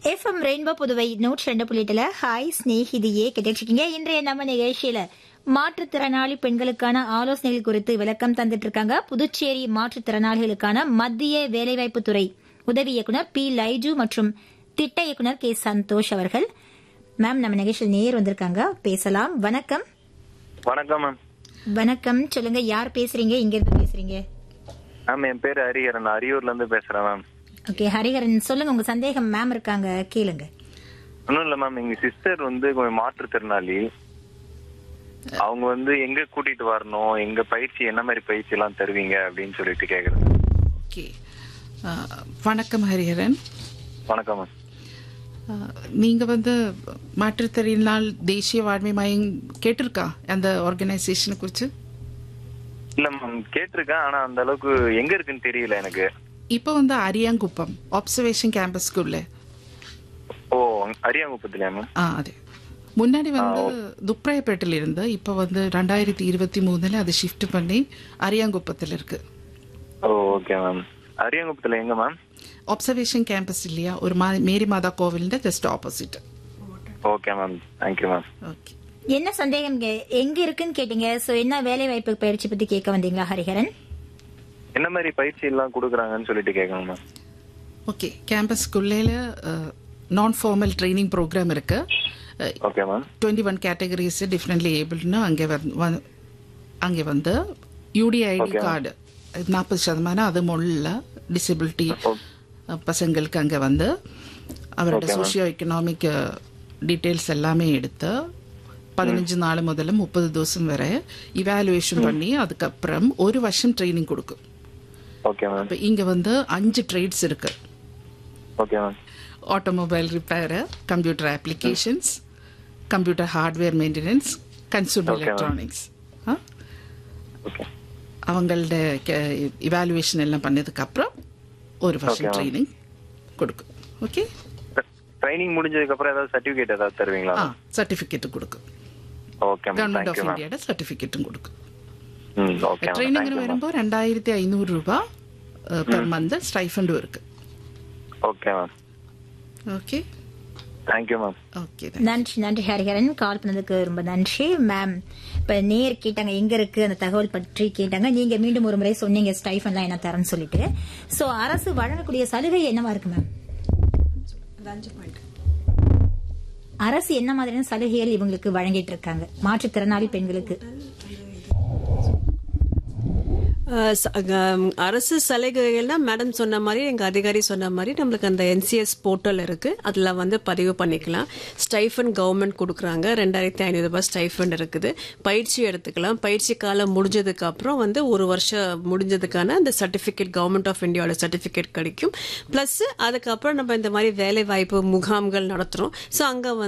FM rainbow Puduvai நூற்றி ரெண்டு புள்ளிட்டுல hi ஸ்நேகிதியே கேட்டுருக்கீங்க இன்றைய நம்ம நிகழ்ச்சியில மாற்றுத்திறனாளி பெண்களுக்கான ஆலோசனைகள் குறித்து விளக்கம் தந்துட்டு இருக்காங்க புதுச்சேரி மாற்றுத்திறனாளிகளுக்கான மத்திய வேலைவாய்ப்பு துறை உதவி இயக்குனர் பி லைஜு மற்றும் திட்ட இயக்குனர் கே சந்தோஷ் அவர்கள் மேம் நம்ம நிகழ்ச்சியில் நேர் வந்திருக்காங்க பேசலாம் வணக்கம் வணக்கம் மேம் வணக்கம் சொல்லுங்க யார் பேசுறீங்க இங்க இருந்து பேசுறீங்க மேம் என் பேர் ஹரிஹரன் அரியூர்ல இருந்து பேசுறேன் மேம் ஓகே ஹரிஹரன் சொல்லுங்க உங்க சந்தேகம் மேம் இருக்காங்க கேளுங்க ஒன்றும் இல்லை மேம் எங்க சிஸ்டர் வந்து கொஞ்சம் மாற்றுத்திறனாளி அவங்க வந்து எங்க கூட்டிட்டு வரணும் எங்க பயிற்சி என்ன மாதிரி பயிற்சி எல்லாம் தருவீங்க அப்படின்னு சொல்லிட்டு கேக்குறேன் ஓகே வணக்கம் ஹரிஹரன் வணக்கம் மேம் நீங்கள் வந்து மாற்றுத்திறனால் தேசிய வாழ்மை மையம் கேட்டிருக்கா அந்த ஆர்கனைசேஷனை குறித்து இல்ல மேம் கேட்டிருக்கேன் ஆனா அந்த அளவுக்கு எங்க இருக்குன்னு தெரியல எனக்கு இப்போ வந்து அரியாங்குப்பம் ஆப்சர்வேஷன் கேம்பஸ்க்குள்ள ஓ அரியாங்குப்பத்துலயா மேம் ஆ அதே முன்னாடி வந்து துப்ராயப்பேட்டில் இருந்து இப்போ வந்து ரெண்டாயிரத்தி இருபத்தி மூணுல அது ஷிஃப்ட் பண்ணி அரியாங்குப்பத்தில் இருக்கு ஓ ஓகே மேம் அரியாங்குப்பத்துல எங்க மேம் ஆப்சர்வேஷன் கேம்பஸ் இல்லையா ஒரு மா மேரி மாதா கோவிலிന്റെ just opposite okay ma'am thank you ma'am okay என்ன சந்தேகம் கே- எங்க இருக்குன்னு கேட்டீங்க சோ என்ன வேலை வாய்ப்பு பயிற்சி பத்தி கேட்க வந்தீங்களா ஹரிஹரன் என்ன மாதிரி பயிற்சி எல்லாம் கொடுக்குறாங்கன்னு சொல்லிட்டு கேட்கணும் மேம் ஓகே கேம்பஸ்க்குள்ளே நான் ஃபார்மல் ட்ரைனிங் ப்ரோக்ராம் இருக்கு okay ma'am twenty one categories differently ஏபிள்னு அங்கே வந்து அங்கே வந்து யூடிஐடி கார்டு நாற்பது சதமானம் அது முள்ள டிசபிலிட்டி பசங்களுக்கு அங்கே வந்து அவரோட சோஷியோ எக்கனாமிக் டீட்டெயில்ஸ் எல்லாமே எடுத்து பதினஞ்சு நாள் முதல்ல முப்பது தோசம் வரை இவாலுவேஷன் பண்ணி அதுக்கப்புறம் ஒரு வருஷம் ட்ரைனிங் கொடுக்கும் ஓகே மேம் இப்போ இங்கே வந்து அஞ்சு ட்ரேட்ஸ் இருக்கு okay ma'am automobile repair computer applications computer hardware maintenance consumer Okay, ma'am. Electronics okay அவங்களோட இவாலுவேஷன் எல்லாம் பண்ணதுக்கு அப்புறம் ஒரு வருஷம் Okay, ma'am. ட்ரைனிங் கொடுக்கும் ஓகே ட்ரைனிங் முடிஞ்சதுக்கு அப்புறம் ஏதாவது சர்டிபிகேட் ஏதாவது தருவீங்களா ஆ சர்டிஃபிகேட் கொடுக்கும் okay ma'am government of thank you ma'am இந்தியாவோட சர்டிஃபிகேட்டும் கொடுக்கும் ம் okay ma'am training thank you ma'am வரும்போது ரெண்டாயிரத்தி ஐநூறு ரூபாய் பெர் மந்த் ஸ்டைஃபண்டும் இருக்கு okay ma'am okay thank you ma'am okay நன்றி நன்றி ஹரிஹரன் கால் பண்ணதுக்கு ரொம்ப நன்றி மேம் இப்ப நேர் கேட்டாங்க எங்க இருக்கு அந்த தகவல் பற்றி கேட்டாங்க நீங்க மீண்டும் ஒரு முறை சொன்னீங்க ஸ்டைஃபன்லாம் என்ன தரேன்னு சொல்லிட்டு சோ அரசு வழங்கக்கூடிய சலுகை என்னவா இருக்கு மேம் அரசு என்ன மாதிரியான சலுகைகள் இவங்களுக்கு வழங்கிட்டு இருக்காங்க மாற்றுத்திறனாளி பெண்களுக்கு அஹ் ச- அஹ் அரசு சலுகைகள்னா மேடம் சொன்ன மாதிரி எங்க அதிகாரி சொன்ன மாதிரி நம்மளுக்கு அந்த என்சிஎஸ் போர்ட்டல் இருக்கு அதுல வந்து பதிவு பண்ணிக்கலாம் ஸ்டைஃபன் கவர்மெண்ட் கொடுக்குறாங்க ரெண்டாயிரத்தி ஐநூறு ரூபாய் ஸ்டைஃபன் இருக்குது பயிற்சி எடுத்துக்கலாம் பயிற்சி காலம் முடிஞ்சதுக்கு அப்புறம் வந்து ஒரு வருஷம் முடிஞ்சதுக்கான அந்த சர்டிபிகேட் கவர்மெண்ட் ஆஃப் இந்தியாவோட சர்டிபிகேட் கிடைக்கும் பிளஸ் அதுக்கப்புறம் நம்ம இந்த மாதிரி வேலை வாய்ப்பு முகாம்கள் நடத்துறோம் ஸோ அங்க வந்து